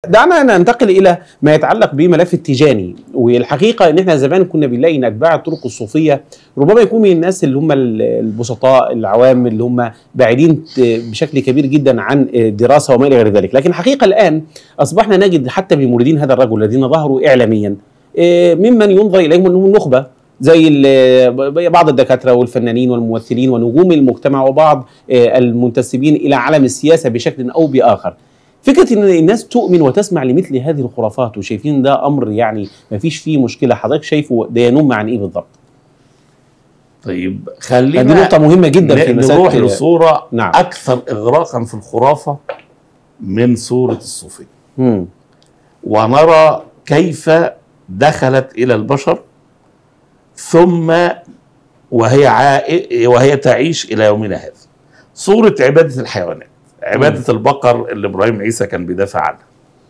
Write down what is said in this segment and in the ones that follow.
دعنا ننتقل الى ما يتعلق بملف التيجاني والحقيقه ان احنا زمان كنا بنلاقي ان اتباع الطرق الصوفيه ربما يكون من الناس اللي هم البسطاء العوام اللي هم بعيدين بشكل كبير جدا عن دراسه وما الى غير ذلك لكن الحقيقه الان اصبحنا نجد حتى بمريدين هذا الرجل الذين ظهروا اعلاميا ممن ينظر اليهم انهم نخبه زي بعض الدكاتره والفنانين والممثلين ونجوم المجتمع وبعض المنتسبين الى عالم السياسه بشكل او باخر. فكره ان الناس تؤمن وتسمع لمثل هذه الخرافات وشايفين ده امر يعني ما فيش فيه مشكله حضرتك شايفه ده ينم عن ايه بالضبط؟ طيب خلينا دي نقطه مهمه جدا في مساله نروح لصوره نعم. اكثر اغراقا في الخرافه من صوره الصوفيه. مم. ونرى كيف دخلت الى البشر ثم وهي عائ... وهي تعيش الى يومنا هذا. صوره عباده الحيوانات، عباده م. البقر اللي ابراهيم عيسى كان بيدافع عنها.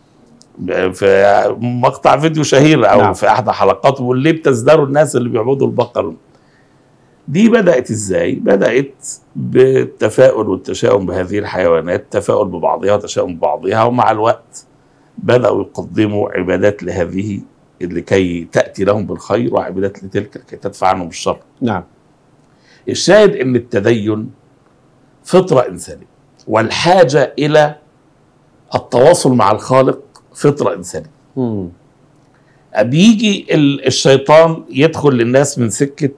في مقطع فيديو شهير او نعم. في احدى حلقاته بيقول ليه بتزدروا الناس اللي بيعبدوا البقر؟ دي بدات ازاي؟ بدات بالتفاؤل والتشاؤم بهذه الحيوانات، تفاؤل ببعضها وتشاؤم ببعضها ومع الوقت بداوا يقدموا عبادات لهذه لكي تأتي لهم بالخير وعبادات لتلك لكي تدفع عنهم الشر نعم الشاهد ان التدين فطرة إنسانية والحاجة إلى التواصل مع الخالق فطرة إنسانية مم. بيجي الشيطان يدخل للناس من سكة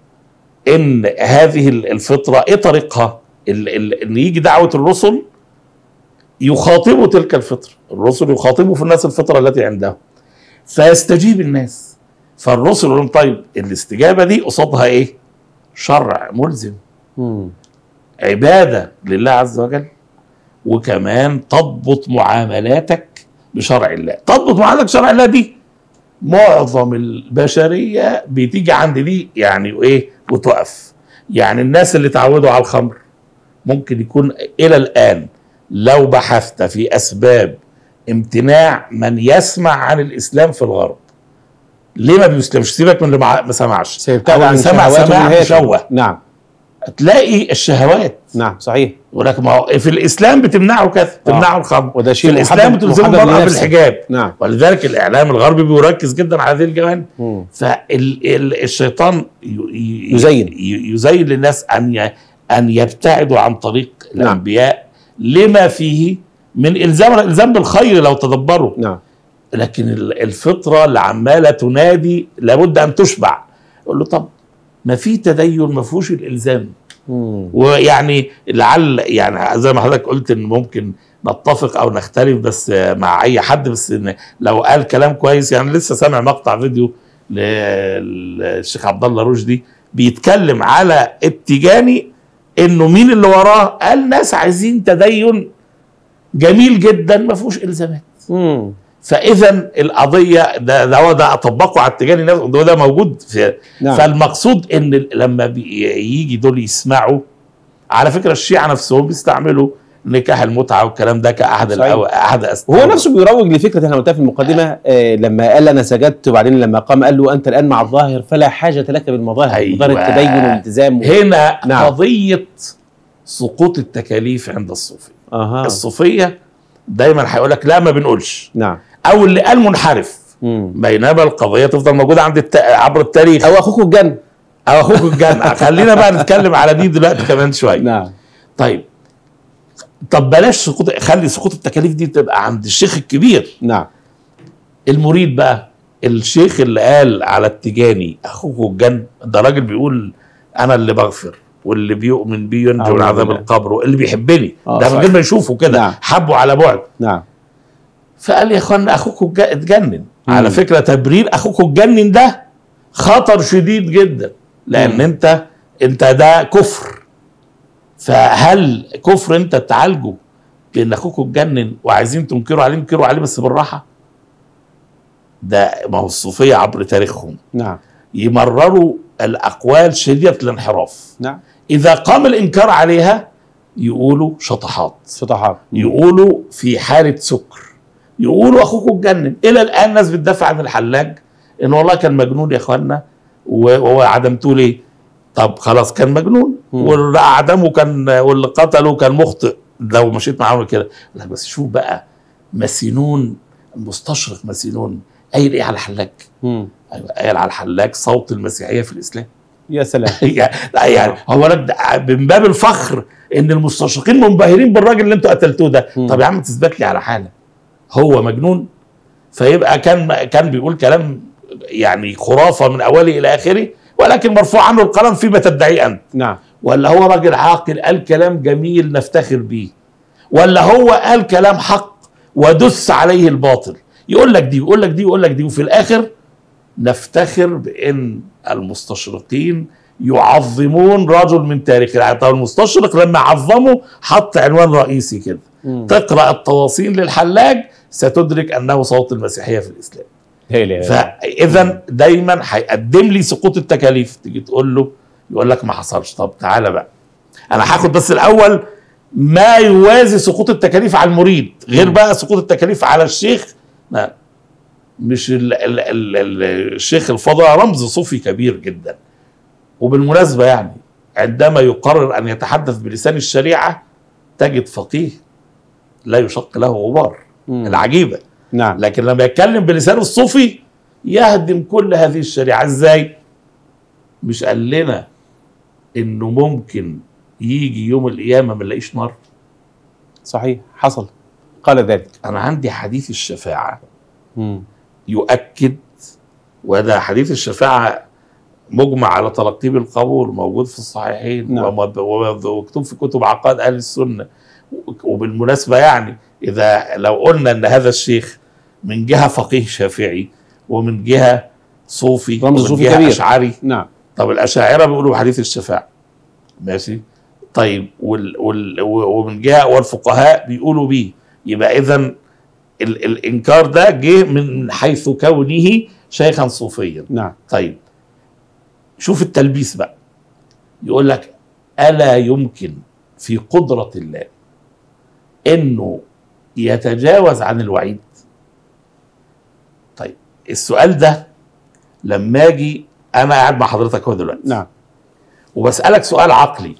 ان هذه الفطرة ايه طريقها ان يجي دعوة الرسل يخاطبوا تلك الفطرة الرسل يخاطبوا في الناس الفطرة التي عندهم فيستجيب الناس فالرسل يقول لهم طيب الاستجابه دي قصادها ايه؟ شرع ملزم مم. عباده لله عز وجل وكمان تضبط معاملاتك بشرع الله تضبط معاملاتك بشرع الله دي معظم البشريه بتيجي عند دي يعني ايه وتقف يعني الناس اللي تعودوا على الخمر ممكن يكون الى الان لو بحثت في اسباب امتناع من يسمع عن الاسلام في الغرب ليه ما بيسلمش سيبك من اللي ما سمعش سيبتعد عن سمع سماع مشوه نعم تلاقي الشهوات نعم صحيح ولكن ما هو في الاسلام بتمنعه كذا تمنعه الخمر وده شيء في الاسلام بتلزمه المراه بالحجاب نعم ولذلك الاعلام الغربي بيركز جدا على هذه الجوانب فالشيطان يزين يزين للناس ان ان يبتعدوا عن طريق الانبياء لما فيه من الزام الالزام بالخير لو تدبروا نعم لكن الفطره اللي عماله تنادي لابد ان تشبع يقول له طب ما في تدين ما فيهوش الالزام مم. ويعني لعل يعني زي ما حضرتك قلت ان ممكن نتفق او نختلف بس مع اي حد بس إن لو قال كلام كويس يعني لسه سامع مقطع فيديو للشيخ عبد الله رشدي بيتكلم على التجاني انه مين اللي وراه قال ناس عايزين تدين جميل جدا ما فيهوش الزامات مم. فاذا القضيه ده ده, ده اطبقه على التجاري ده, ده موجود في نعم. فالمقصود ان لما يجي دول يسمعوا على فكره الشيعه نفسهم بيستعملوا نكاح المتعه والكلام ده كاحد الأو... احد هو نفسه بيروج لفكره احنا قلتها في المقدمه آه لما قال انا سجدت وبعدين لما قام قال له انت الان مع الظاهر فلا حاجه لك بالمظاهر أيوة. مظاهر التدين والالتزام هنا نعم. قضيه سقوط التكاليف عند الصوفيه أها. الصوفيه دايما هيقول لك لا ما بنقولش نعم او اللي قال منحرف مم. بينما القضيه تفضل موجوده عند الت... عبر التاريخ او اخوك الجنه او اخوك الجنه خلينا بقى نتكلم على دي دلوقتي كمان شويه نعم طيب طب بلاش سقوط خلي سقوط التكاليف دي تبقى عند الشيخ الكبير نعم المريد بقى الشيخ اللي قال على التجاني اخوك الجنه ده راجل بيقول انا اللي بغفر واللي بيؤمن بي ينجو من عذاب القبر واللي بيحبني آه ده من غير ما يشوفه كده نعم. حبه على بعد نعم فقال يا اخوانا اخوك اتجنن على فكره تبرير اخوك اتجنن ده خطر شديد جدا لان مم. انت انت ده كفر فهل كفر انت تعالجه بان اخوك اتجنن وعايزين تنكروا عليه انكروا عليه بس بالراحه ده ما هو الصوفيه عبر تاريخهم نعم يمرروا الاقوال شديده الانحراف نعم اذا قام الانكار عليها يقولوا شطحات شطحات يقولوا في حاله سكر يقولوا اخوكم اتجنن الى الان ناس بتدافع عن الحلاج ان والله كان مجنون يا اخوانا وهو عدمتوه ليه؟ طب خلاص كان مجنون مم. واللي اعدمه كان واللي قتله كان مخطئ لو مشيت معاهم كده لا بس شوف بقى مسنون المستشرق مسينون قايل ايه على الحلاج؟ مم. ايوه قايل على الحلاج صوت المسيحيه في الاسلام يا سلام يعني يعني هو أنا ده من باب الفخر ان المستشرقين منبهرين بالراجل اللي انتوا قتلتوه ده مم. طب يا عم تثبت لي على حاله هو مجنون فيبقى كان كان بيقول كلام يعني خرافه من اوله الى اخره ولكن مرفوع عنه القلم فيما تدعيه انت نعم ولا هو راجل عاقل قال كلام جميل نفتخر بيه ولا هو قال كلام حق ودس عليه الباطل يقول لك دي يقول لك دي يقول لك دي وفي الاخر نفتخر بان المستشرقين يعظمون رجل من تاريخ العالم طب المستشرق لما عظمه حط عنوان رئيسي كده مم. تقرا التواصيل للحلاج ستدرك انه صوت المسيحيه في الاسلام لا إله إلا الله. فاذا دايما هيقدم لي سقوط التكاليف تيجي تقول له يقول لك ما حصلش طب تعالى بقى انا هاخد بس الاول ما يوازي سقوط التكاليف على المريد غير مم. بقى سقوط التكاليف على الشيخ لا مش ال ال ال ال الشيخ الفضاء رمز صوفي كبير جدا وبالمناسبه يعني عندما يقرر ان يتحدث بلسان الشريعه تجد فقيه لا يشق له غبار مم. العجيبه نعم لكن لما يتكلم بلسان الصوفي يهدم كل هذه الشريعه ازاي مش قال لنا انه ممكن يجي يوم القيامه ما نلاقيش نار صحيح حصل قال ذلك انا عندي حديث الشفاعه مم. يؤكد وده حديث الشفاعه مجمع على تلقيه بالقبول موجود في الصحيحين نعم. وم- ومكتوب في كتب عقائد اهل السنه وبالمناسبه يعني اذا لو قلنا ان هذا الشيخ من جهه فقيه شافعي ومن جهه صوفي رمز ومن صوفي جهة كبير. اشعري نعم طب الاشاعره بيقولوا حديث الشفاعه ماشي طيب وال وال ومن جهه والفقهاء بيقولوا بيه يبقى اذا ال الانكار ده جه من حيث كونه شيخا صوفيا نعم طيب شوف التلبيس بقى يقول لك الا يمكن في قدره الله انه يتجاوز عن الوعيد طيب السؤال ده لما اجي انا قاعد مع حضرتك اهو دلوقتي نعم وبسالك سؤال عقلي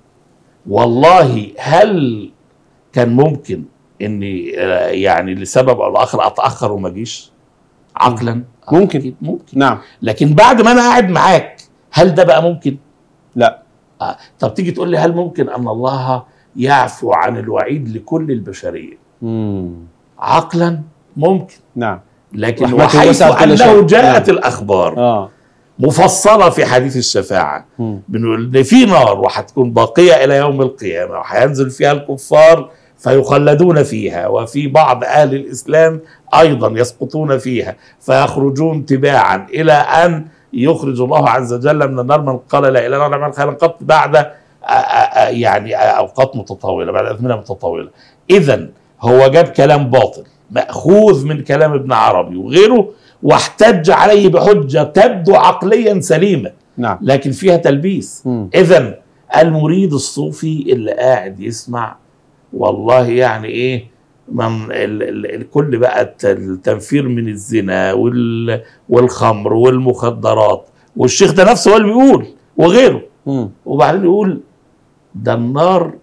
والله هل كان ممكن اني آه، يعني لسبب او لاخر اتاخر وما اجيش عقلا ممكن. أكيد ممكن نعم لكن بعد ما انا قاعد معاك هل ده بقى ممكن لا آه. طب تيجي تقول لي هل ممكن ان الله يعفو عن الوعيد لكل البشريه مم. عقلا ممكن نعم لكن رحمته وحيث وسعت كل انه شيء. جاءت نعم. الاخبار اه مفصله في حديث الشفاعه مم. بنقول ان في نار وهتكون باقيه الى يوم القيامه وهينزل فيها الكفار فيخلدون فيها وفي بعض اهل الاسلام ايضا يسقطون فيها فيخرجون تباعا الى ان يخرج الله عز وجل من النار من قال لا اله الا الله نعم خيرا قط بعد آ- آ- آ- يعني اوقات متطاوله بعد ازمنه متطاوله اذا هو جاب كلام باطل ماخوذ من كلام ابن عربي وغيره واحتج عليه بحجه تبدو عقليا سليمه نعم لكن فيها تلبيس مم. اذا المريد الصوفي اللي قاعد يسمع والله يعني ايه من ال ال الكل بقى الت- التنفير من الزنا وال والخمر والمخدرات والشيخ ده نفسه هو اللي بيقول وغيره مم. وبعدين يقول ده النار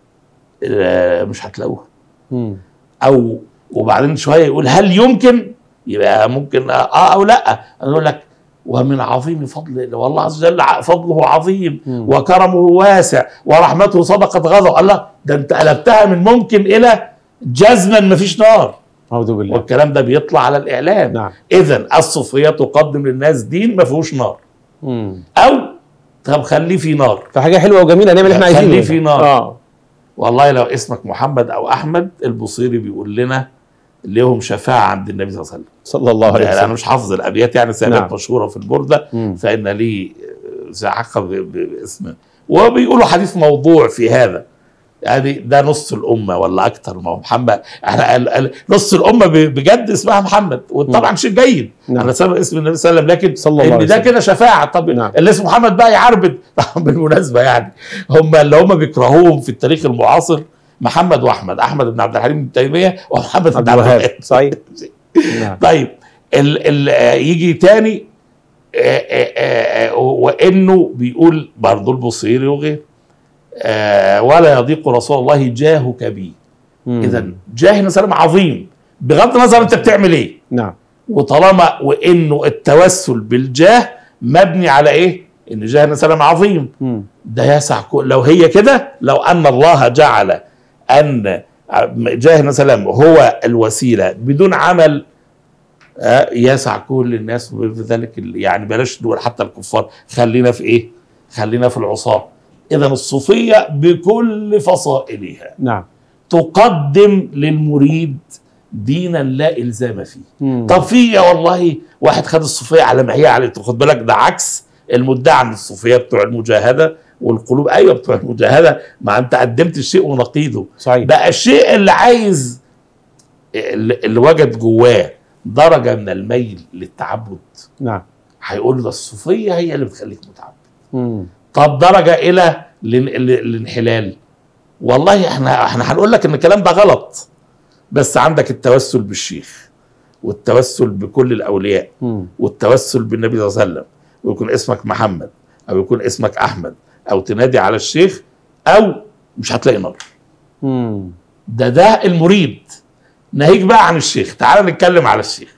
آه، مش هتلاقوها مم. او وبعدين شويه يقول هل يمكن يبقى ممكن اه او لا انا اقول لك ومن عظيم فضل والله عز وجل ع- فضله عظيم مم. وكرمه واسع ورحمته سبقت غضب الله ده انت قلبتها من ممكن الى جزما مفيش نار اعوذ بالله والكلام ده بيطلع على الاعلام نعم اذا الصوفيه تقدم للناس دين ما فيهوش نار مم. او طب خليه في نار فحاجه حلوه وجميله نعمل اللي احنا عايزينه خليه في نار. اه والله لو اسمك محمد او احمد البصيري بيقول لنا لهم شفاعه عند النبي صلى الله عليه وسلم صلى الله عليه انا وسلم مش حافظ الابيات يعني سابقات نعم. مشهوره في البرده مم. فان لي زعقه ب- ب- باسمه وبيقولوا حديث موضوع في هذا يعني ده نص الامه ولا اكتر ما هو محمد أنا ال- ال- نص الامه ب- بجد اسمها محمد وطبعا شيء جيد نعم. انا سبب اسم النبي صلى الله عليه وسلم لكن صلى الله عليه ان ده وسلم. كده شفاعه طب نعم. اللي اسمه محمد بقى يعربد بالمناسبه يعني هم اللي هم بيكرهوهم في التاريخ المعاصر محمد واحمد احمد بن عبد الحليم بن تيميه ومحمد عبد بن عبد الوهاب الوهاب صحيح نعم طيب ال ال آه، يجي تاني آه، آه، آه، وانه بيقول برضه البصيري وغيره آه، ولا يضيق رسول الله جاهك بي مم. اذا جاه النبي صلى الله عليه وسلم عظيم بغض النظر انت بتعمل ايه نعم وطالما وانه التوسل بالجاه مبني على ايه ان جاه النبي صلى الله عليه وسلم عظيم مم. ده يسع كل لو هي كده لو ان الله جعل ان جاه النبي صلى الله عليه وسلم هو الوسيله بدون عمل آه، يسع كل الناس وبذلك ال- يعني بلاش نقول حتى الكفار خلينا في ايه؟ خلينا في العصاه اذا الصوفيه بكل فصائلها نعم تقدم للمريد دينا لا الزام فيه مم. طب في يا والله واحد خد الصوفيه على ما هي عليه خد بالك ده عكس المدعي عن الصوفيه بتوع المجاهده والقلوب ايوه بتوع المجاهده ما انت قدمت الشيء ونقيضه صحيح بقى الشيء اللي عايز اللي اللي وجد جواه درجه من الميل للتعبد نعم هيقول له ده الصوفيه هي اللي بتخليك متعبد مم. طب درجه الى الان- ال- الانحلال والله احنا احنا هنقول لك ان الكلام ده غلط بس عندك التوسل بالشيخ والتوسل بكل الاولياء مم. والتوسل بالنبي صلى الله عليه وسلم ويكون اسمك محمد او يكون اسمك احمد او تنادي على الشيخ او مش هتلاقي نار مم. ده ده المريد ناهيك بقى عن الشيخ تعال نتكلم على الشيخ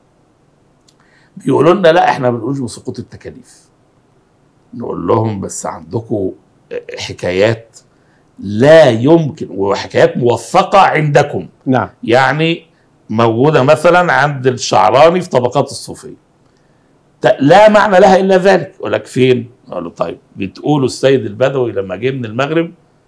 بيقولوا لنا لا احنا ما بنقولش بسقوط التكاليف نقول لهم بس عندكم حكايات لا يمكن وحكايات موثقه عندكم نعم يعني موجوده مثلا عند الشعراني في طبقات الصوفيه ت- لا معنى لها الا ذلك يقول لك فين؟ اقول له طيب بتقولوا السيد البدوي لما جه من المغرب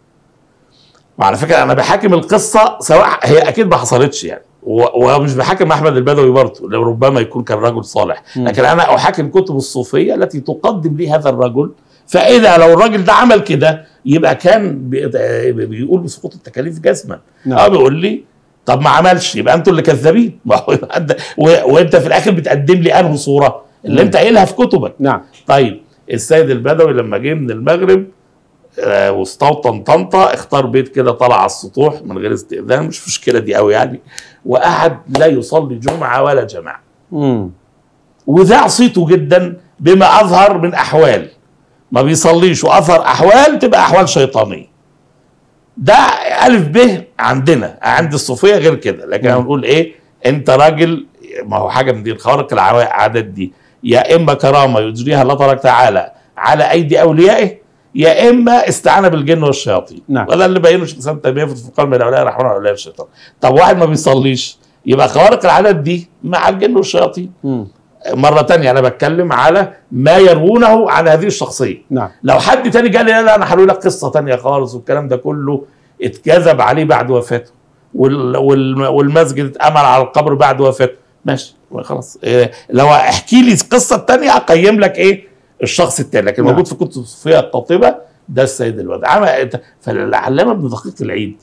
وعلى فكره انا بحاكم القصه سواء هي اكيد ما حصلتش يعني و- ومش بحاكم احمد البدوي برضه لو ربما يكون كان رجل صالح مم. لكن انا احاكم كتب الصوفيه التي تقدم لي هذا الرجل فاذا لو الراجل ده عمل كده يبقى كان بي- بيقول بسقوط التكاليف جزما اه نعم بيقول لي طب ما عملش يبقى انتوا اللي كذابين ما هو يبقى انت و- وانت في الاخر بتقدم لي انه صوره اللي مم. انت قايلها في كتبك نعم طيب السيد البدوي لما جه من المغرب آه، واستوطن طنطا اختار بيت كده طلع على السطوح من غير استئذان مش مشكله دي قوي يعني وقعد لا يصلي جمعه ولا جماعه مم. وذاع صيته جدا بما اظهر من احوال ما بيصليش واظهر احوال تبقى احوال شيطانيه ده الف ب عندنا عند الصوفيه غير كده لكن نعم. هنقول ايه انت راجل ما هو حاجه من دي الخوارق العادات دي يا اما كرامه يجريها الله تبارك وتعالى على ايدي اوليائه يا اما استعانه بالجن والشياطين نعم. وده اللي بينه شيخ الاسلام تيميه في الفرقان بين الاولياء الرحمن واولياء الشيطان طب واحد ما بيصليش يبقى خوارق العادات دي مع الجن والشياطين مم. مرة تانية أنا بتكلم على ما يروونه عن هذه الشخصية نعم لو حد تاني قال لي لا لا أنا هقول لك قصة تانية خالص والكلام ده كله اتكذب عليه بعد وفاته وال وال والمسجد اتأمر على القبر بعد وفاته ماشي خلاص إيه لو احكي لي القصة التانية أقيم لك إيه الشخص التاني لكن نعم. موجود في كتب الصوفية القاطبة ده السيد الوداع عمل فالعلامة ابن دقيق العيد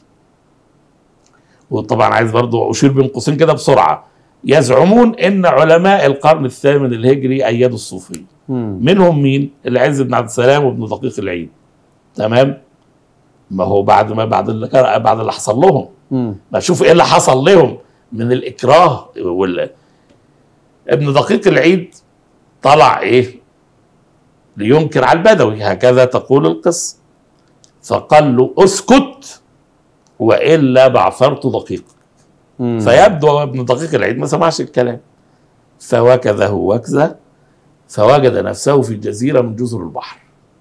وطبعا عايز برضو أشير بين قوسين كده بسرعة يزعمون ان علماء القرن الثامن الهجري ايدوا الصوفيه مم. منهم مين العز بن عبد السلام وابن دقيق العيد تمام ما هو بعد ما بعد اللي كان بعد اللي حصل لهم مم. ما شوف ايه اللي حصل لهم من الاكراه وال ابن دقيق العيد طلع ايه لينكر على البدوي هكذا تقول القصه فقال له اسكت والا بعثرت دقيق مم. فيبدو ابن دقيق العيد ما سمعش الكلام فوكذه وكذا فوجد نفسه في جزيرة من جزر البحر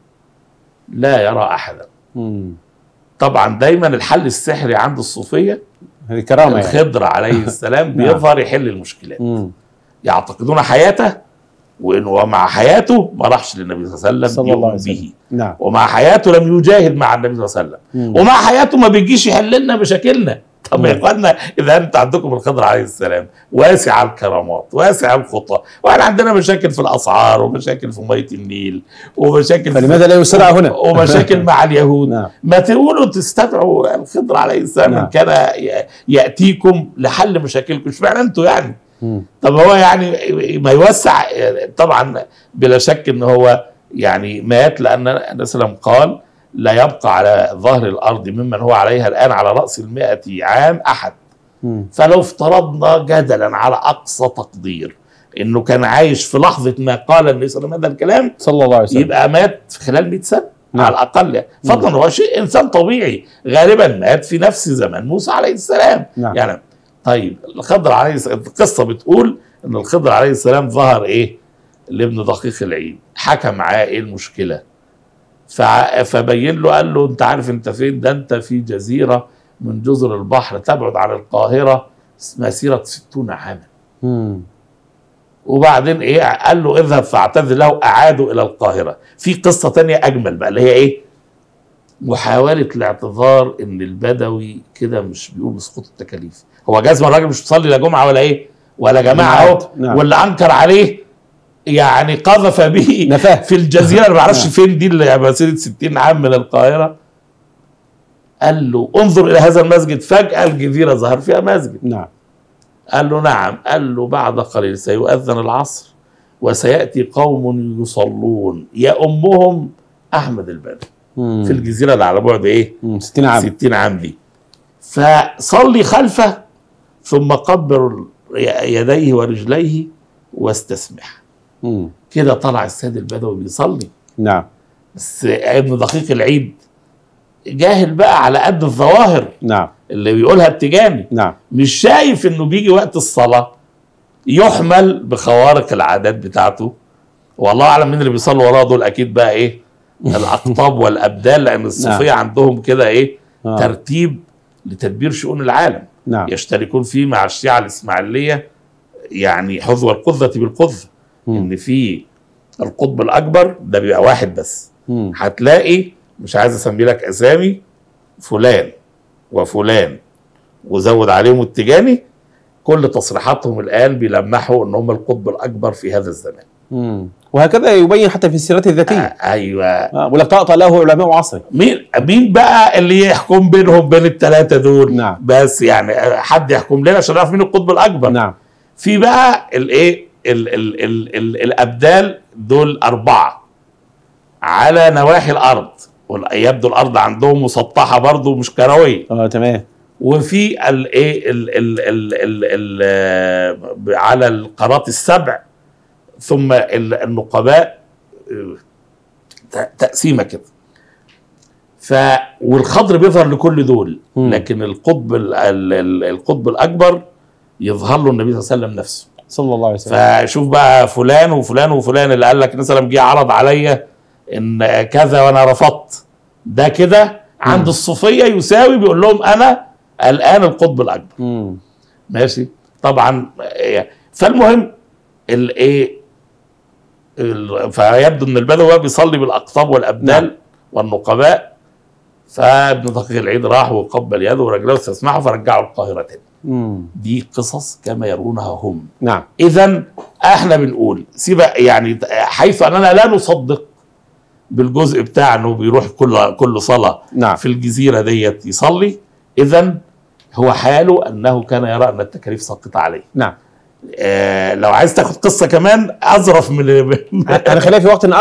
لا يرى أحدا مم. طبعا دايما الحل السحري عند الصوفية هذه كرامه يعني الخضر عليه السلام نعم. بيظهر يحل المشكلات مم. يعتقدون حياته وانه مع حياته ما راحش للنبي صلى الله عليه وسلم صلى الله يؤمن عليه وسلم. به نعم ومع حياته لم يجاهد مع النبي صلى الله عليه وسلم مم. ومع حياته ما بيجيش يحل لنا مشاكلنا طب يا مم. اخوانا اذا انت عندكم الخضر عليه السلام واسع الكرامات واسع الخطى واحنا عندنا مشاكل في الاسعار ومشاكل في ميه النيل ومشاكل فلماذا لا يسرع هنا؟ ومشاكل مع اليهود نعم ما تقولوا تستدعوا الخضر عليه السلام نعم. ان كان ي- ياتيكم لحل مشاكلكم اشمعنى انتوا يعني مم. طب هو يعني ما يوسع طبعا بلا شك ان هو يعني مات لان النبي صلى الله عليه وسلم قال لا يبقى على ظهر الارض ممن هو عليها الان على راس المائة عام احد مم. فلو افترضنا جدلا على اقصى تقدير انه كان عايش في لحظه ما قال النبي صلى الله عليه وسلم هذا الكلام صلى الله عليه وسلم يبقى مات في خلال 100 سنه نعم. على الاقل يعني فضلا هو شيء انسان طبيعي غالبا مات في نفس زمن موسى عليه السلام نعم يعني طيب الخضر عليه السلام القصه بتقول ان الخضر عليه السلام ظهر ايه لابن دقيق العيد حكى معاه ايه المشكله فع- فبين له قال له انت عارف انت فين ده انت في جزيره من جزر البحر تبعد عن القاهره مسيره 60 عاما مم. وبعدين ايه قال له اذهب فاعتذر له اعادوا الى القاهره في قصه تانية اجمل بقى اللي هي ايه محاوله الاعتذار ان البدوي كده مش بيقول بسقوط التكاليف هو جزم الراجل مش بيصلي لا جمعه ولا ايه ولا جماعه اهو نعم. واللي انكر عليه يعني قذف به نفاه. في الجزيره اللي ما اعرفش نعم. فين دي اللي مسيره 60 عام من القاهره قال له انظر الى هذا المسجد فجاه الجزيره ظهر فيها مسجد نعم قال له نعم قال له بعد قليل سيؤذن العصر وسيأتي قوم يصلون يأمهم أحمد البدوي مم. في الجزيرة اللي على بعد إيه مم. 60 عام 60 عام دي فصلي خلفه ثم قبل يديه ورجليه واستسمح مم. كده طلع السيد البدوي بيصلي نعم بس ابن دقيق العيد جاهل بقى على قد الظواهر نعم اللي بيقولها التجاني نعم مش شايف انه بيجي وقت الصلاه يحمل بخوارق العادات بتاعته والله اعلم مين اللي بيصلوا وراه دول اكيد بقى ايه الاقطاب والابدال لان الصوفيه عندهم كده ايه آه. ترتيب لتدبير شؤون العالم نعم يشتركون فيه مع الشيعه الاسماعيليه يعني حذو القذة بالقذة مم. ان في القطب الاكبر ده بيبقى واحد بس مم. هتلاقي مش عايز اسمي لك اسامي فلان وفلان وزود عليهم التجاني كل تصريحاتهم الان بيلمحوا ان هم القطب الاكبر في هذا الزمان مم. وهكذا يبين حتى في السيرات الذاتيه آه ايوه آه. ولك طأطأ له علماء عصره مين مين بقى اللي يحكم بينهم بين الثلاثه دول نعم. بس يعني حد يحكم لنا عشان نعرف مين القطب الاكبر نعم في بقى الايه ال ال ال ال الابدال دول اربعه على نواحي الارض وال- يبدو الارض عندهم مسطحه برضو مش كرويه اه تمام وفي الايه ال ال ال ال ال على القارات السبع ثم ال- النقباء آه، ت- تقسيمه كده ف والخضر بيظهر لكل دول مم. لكن القطب ال- ال- ال- القطب الاكبر يظهر له النبي صلى الله عليه وسلم نفسه صلى الله عليه وسلم فشوف بقى فلان وفلان وفلان اللي قال لك مثلا جه عرض عليا ان كذا وانا رفضت ده كده عند مم. الصوفيه يساوي بيقول لهم انا الان القطب الاكبر مم. ماشي طبعا آه، فالمهم الايه ال- فيبدو ان البدوي بقى بيصلي بالاقطاب والابدال نعم. والنقباء فابن دقيق العيد راح وقبل يده ورجله واستسمحه فرجعوا القاهره تاني مم. دي قصص كما يرونها هم نعم اذا احنا بنقول سيبك يعني حيث اننا لا نصدق بالجزء بتاع انه بيروح كل كل صلاه نعم في الجزيره ديت يصلي اذا هو حاله انه كان يرى ان التكاليف ساقطه عليه نعم آه لو عايز تاخد قصه كمان اظرف من هنخليها في وقت